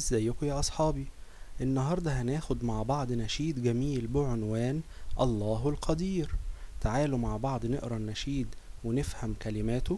ازيكم يا أصحابي النهاردة هناخد مع بعض نشيد جميل بعنوان الله القدير تعالوا مع بعض نقرا النشيد ونفهم كلماته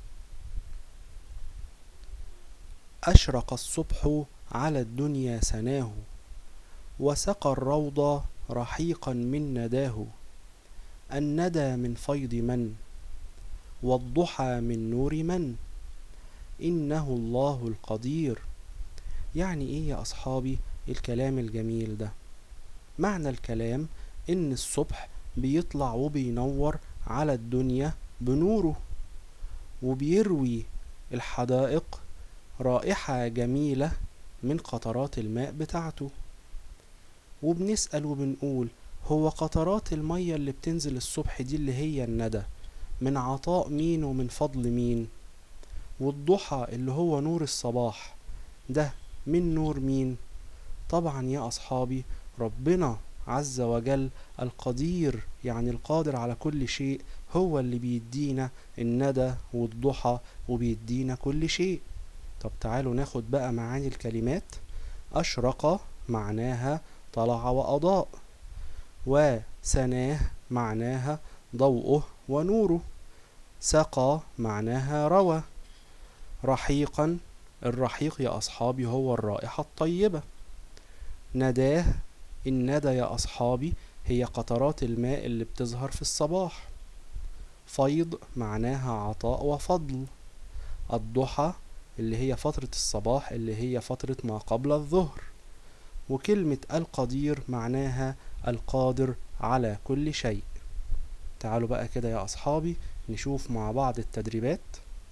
أشرق الصبح على الدنيا سناه وسقى الروض رحيقا من نداه الندى من فيض من والضحى من نور من إنه الله القدير يعني ايه يا اصحابي الكلام الجميل ده معنى الكلام ان الصبح بيطلع وبينور على الدنيا بنوره وبيروي الحدائق رائحة جميلة من قطرات الماء بتاعته وبنسأل وبنقول هو قطرات المية اللي بتنزل الصبح دي اللي هي الندى من عطاء مين ومن فضل مين والضحى اللي هو نور الصباح ده من نور مين طبعا يا اصحابي ربنا عز وجل القدير يعني القادر على كل شيء هو اللي بيدينا الندى والضحى وبيدينا كل شيء طب تعالوا ناخد بقى معاني الكلمات أشرق معناها طلع وأضاء وسناه معناها ضوءه ونوره سقى معناها روى رحيقا الرحيق يا أصحابي هو الرائحة الطيبة نداه الندى يا أصحابي هي قطرات الماء اللي بتظهر في الصباح فيض معناها عطاء وفضل الضحى اللي هي فترة الصباح اللي هي فترة ما قبل الظهر وكلمة القدير معناها القادر على كل شيء تعالوا بقى كده يا أصحابي نشوف مع بعض التدريبات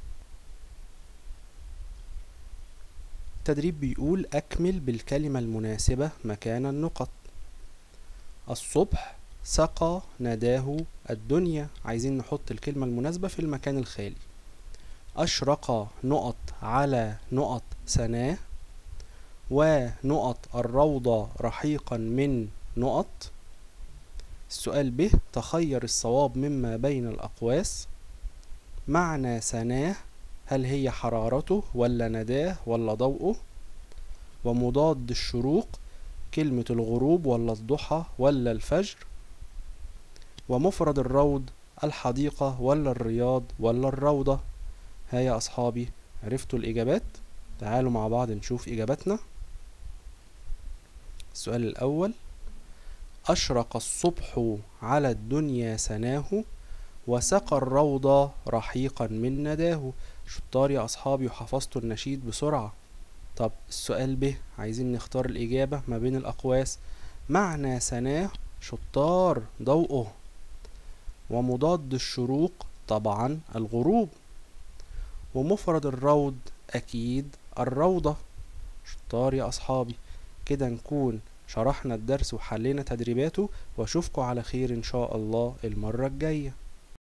التدريب بيقول أكمل بالكلمة المناسبة مكان النقط الصبح سقى نداه الدنيا عايزين نحط الكلمة المناسبة في المكان الخالي أشرق نقط على نقط سناه ونقط الروضة رحيقا من نقط السؤال ب تخير الصواب مما بين الأقواس معنى سناه هل هي حرارته ولا نداه ولا ضوءه ومضاد الشروق كلمة الغروب ولا الضحى ولا الفجر ومفرد الروض الحديقة ولا الرياض ولا الروضة ها يا أصحابي عرفتوا الإجابات تعالوا مع بعض نشوف إجاباتنا السؤال الأول أشرق الصبح على الدنيا سناه وسقى الروض رحيقا من نداه شطار يا أصحابي وحفظتوا النشيد بسرعة طب السؤال ب عايزين نختار الإجابة ما بين الأقواس معنى سناه شطار ضوءه ومضاد الشروق طبعا الغروب ومفرد الروض أكيد الروضة شطار يا أصحابي كده نكون شرحنا الدرس وحلينا تدريباته واشوفكم على خير ان شاء الله المرة الجاية